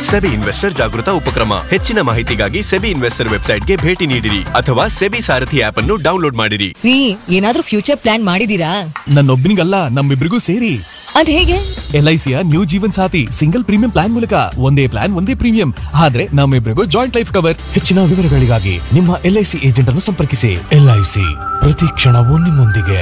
SEBI investor ಜಾಗೃತ ಉಪಕ್ರಮ ಹೆಚ್ಚಿನ ಮಾಹಿತಿಗಾಗಿ ಸೆಬಿ ಇನ್ವೆಸ್ಟರ್ ವೆಬ್ಸೈಟ್ಗೆ ಭೇಟಿ ನೀಡಿರಿ ಅಥವಾ ಸೆಬಿ ಸಾರಥಿ ಆಪ್ ಅನ್ನು ಡೌನ್ಲೋಡ್ ಮಾಡಿರಿ ರೀ ಏನಾದ್ರೂ ಫ್ಯೂಚರ್ ಪ್ಲಾನ್ ಮಾಡಿದೀರಾ ನನ್ನೊಬ್ಬನಿಗಲ್ಲ ನಮ್ಮಿಬ್ರಿಗೂ ಸೇರಿ ಅದ್ ಹೇಗೆ ಎಲ್ ಐ ಸಿಯ new Jeevan Saathi single premium plan ಮೂಲಕ ಒಂದೇ ಪ್ಲಾನ್ ಒಂದೇ ಪ್ರೀಮಿಯಂ ಆದ್ರೆ ನಮ್ಮಿಬ್ರಿಗೂ ಜಾಯಿಂಟ್ ಲೈಫ್ ಕವರ್ ಹೆಚ್ಚಿನ ವಿವರಗಳಿಗಾಗಿ ನಿಮ್ಮ ಎಲ್ ಐ ಸಿ ಏಜೆಂಟ್ ಅನ್ನು ಸಂಪರ್ಕಿಸಿ ಎಲ್ ಐ ಸಿ ಪ್ರತಿ ಕ್ಷಣವೂ ನಿಮ್ಮೊಂದಿಗೆ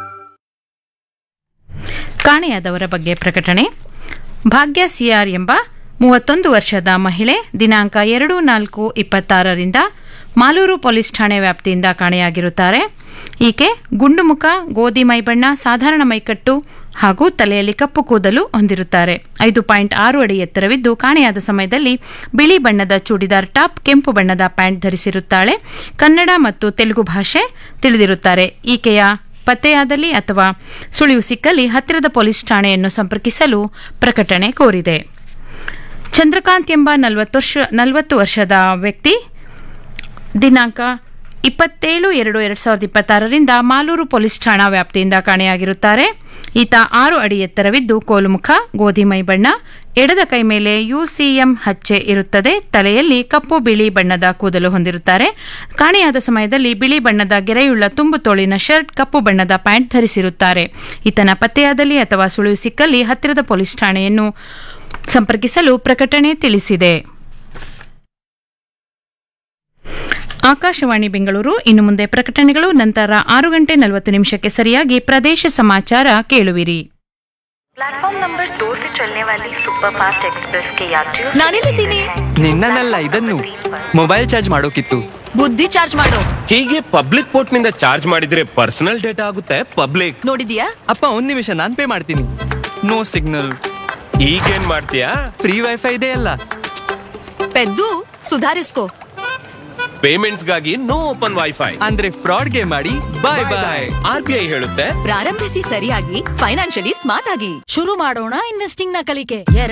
ಕಾಣೆಯಾದವರ ಬಗ್ಗೆ ಪ್ರಕಟಣೆ ಭಾಗ್ಯ ಸಿಆರ್ ಎಂಬ ಮೂವತ್ತೊಂದು ವರ್ಷದ ಮಹಿಳೆ ದಿನಾಂಕ ಎರಡು ನಾಲ್ಕು ಇಪ್ಪತ್ತಾರರಿಂದ ಮಾಲೂರು ಪೊಲೀಸ್ ಠಾಣೆ ವ್ಯಾಪ್ತಿಯಿಂದ ಕಾಣೆಯಾಗಿರುತ್ತಾರೆ ಈಕೆ ಗುಂಡು ಮುಖ ಗೋಧಿ ಮೈಬಣ್ಣ ಸಾಧಾರಣ ಮೈಕಟ್ಟು ಹಾಗೂ ತಲೆಯಲ್ಲಿ ಕಪ್ಪು ಕೂದಲು ಹೊಂದಿರುತ್ತಾರೆ ಐದು ಪಾಯಿಂಟ್ ಆರು ಅಡಿ ಎತ್ತರವಿದ್ದು ಕಾಣೆಯಾದ ಸಮಯದಲ್ಲಿ ಬಿಳಿ ಬಣ್ಣದ ಚೂಡಿದಾರ್ ಟಾಪ್ ಕೆಂಪು ಬಣ್ಣದ ಪ್ಯಾಂಟ್ ಧರಿಸಿರುತ್ತಾಳೆ ಕನ್ನಡ ಮತ್ತು ತೆಲುಗು ಭಾಷೆ ತಿಳಿದಿರುತ್ತಾರೆ ಈಕೆಯ ಪತ್ತೆಯಾದಲ್ಲಿ ಅಥವಾ ಸುಳಿವು ಸಿಕ್ಕಲ್ಲಿ ಹತ್ತಿರದ ಪೊಲೀಸ್ ಠಾಣೆಯನ್ನು ಸಂಪರ್ಕಿಸಲು ಪ್ರಕಟಣೆ ಕೋರಿದೆ ಚಂದ್ರಕಾಂತ್ ಎಂಬ ನಲವತ್ತು ವರ್ಷ ನಲವತ್ತು ವರ್ಷದ ವ್ಯಕ್ತಿ ದಿನಾಂಕ ಇಪ್ಪತ್ತೇಳು ಎರಡು ಎರಡು ಸಾವಿರದ ಇಪ್ಪತ್ತಾರರಿಂದ ಮಾಲೂರು ಪೊಲೀಸ್ ಠಾಣಾ ವ್ಯಾಪ್ತಿಯಿಂದ ಕಾಣೆಯಾಗಿರುತ್ತಾರೆ ಈತ ಆರು ಅಡಿ ಎತ್ತರವಿದ್ದು ಕೋಲುಮುಖ ಗೋಧಿ ಮೈ ಬಣ್ಣ ಎಡದ ಕೈ ಮೇಲೆ ಯುಸಿಎಂ ಹಚ್ಚೆ ಇರುತ್ತದೆ ತಲೆಯಲ್ಲಿ ಕಪ್ಪು ಬಿಳಿ ಬಣ್ಣದ ಕೂದಲು ಹೊಂದಿರುತ್ತಾರೆ ಕಾಣೆಯಾದ ಸಮಯದಲ್ಲಿ ಬಿಳಿ ಬಣ್ಣದ ಗೆರೆಯುಳ್ಳ ತುಂಬು ತೋಳಿನ ಶರ್ಟ್ ಕಪ್ಪು ಬಣ್ಣದ ಪ್ಯಾಂಟ್ ಧರಿಸಿರುತ್ತಾರೆ ಈತನ ಪತ್ತೆಯಾದಲ್ಲಿ ಅಥವಾ ಸುಳಿವು ಸಿಕ್ಕಲ್ಲಿ ಹತ್ತಿರದ ಪೊಲೀಸ್ ಠಾಣೆಯನ್ನು ಸಂಪರ್ಕಿಸಲು ಪ್ರಕಟಣೆ ತಿಳಿಸಿದೆ ಆಕಾಶವಾಣಿ ಬೆಂಗಳೂರು ಇನ್ನು ಮುಂದೆ ಪ್ರಕಟಣೆಗಳು ನಂತರ ಆರು ಗಂಟೆ ನಲವತ್ತು ನಿಮಿಷಕ್ಕೆ ಸರಿಯಾಗಿ ಪ್ರದೇಶ ಸಮಾಚಾರ ಕೇಳುವಿರಿ प्लेटफॉर्म नंबर दो से चलने वाली सुपरफास्ट एक्सप्रेस के यात्रियों से ನಾನೆಲ್ಲಿದ್ದೀನಿ ನಿನ್ನನ್ನೆಲ್ಲ ಇದನ್ನು ಮೊಬೈಲ್ ಚಾರ್ಜ್ ಮಾಡೋಕಿತ್ತು ಬುದ್ಧಿ ಚಾರ್ಜ್ ಮಾಡು ಹೀಗೆ ಪಬ್ಲಿಕ್ ಪೋರ್ಟ್ ನಿಂದ ಚಾರ್ಜ್ ಮಾಡಿದ್ರೆ ಪರ್ಸನಲ್ ಡೇಟಾ ಆಗುತ್ತೆ ಪಬ್ಲಿಕ್ ನೋಡಿದ್ಯಾ ಅಪ್ಪ ಒಂದ್ ನಿಮಿಷ ನಾನ್ ಪೇ ಮಾಡ್ತೀನಿ ನೋ ಸಿಗ್ನಲ್ ಈಗೇನ್ ಮಾಡ್ತೀಯಾ ಫ್ರೀ ವೈಫೈ ಇದೆ ಅಲ್ಲ ಪೆದ್ದು ಸುಧಾರಿಸ್ಕೋ ಪೇಮೆಂಟ್ಸ್ ಗಾಗಿ ನೋ ಓಪನ್ ವೈಫೈ ಅಂದ್ರೆ ಫ್ರಾಡ್ಗೆ ಮಾಡಿ bye bye R B I ಹೇಳುತ್ತೆ ಪ್ರಾರಂಭಿಸಿ ಸರಿಯಾಗಿ ಫೈನಾನ್ಷಿಯಲಿ ಸ್ಮಾರ್ಟ್ ಆಗಿ ಶುರು ಮಾಡೋಣ ಇನ್ವೆಸ್ಟಿಂಗ್ ನ ಕಲಿಕೆ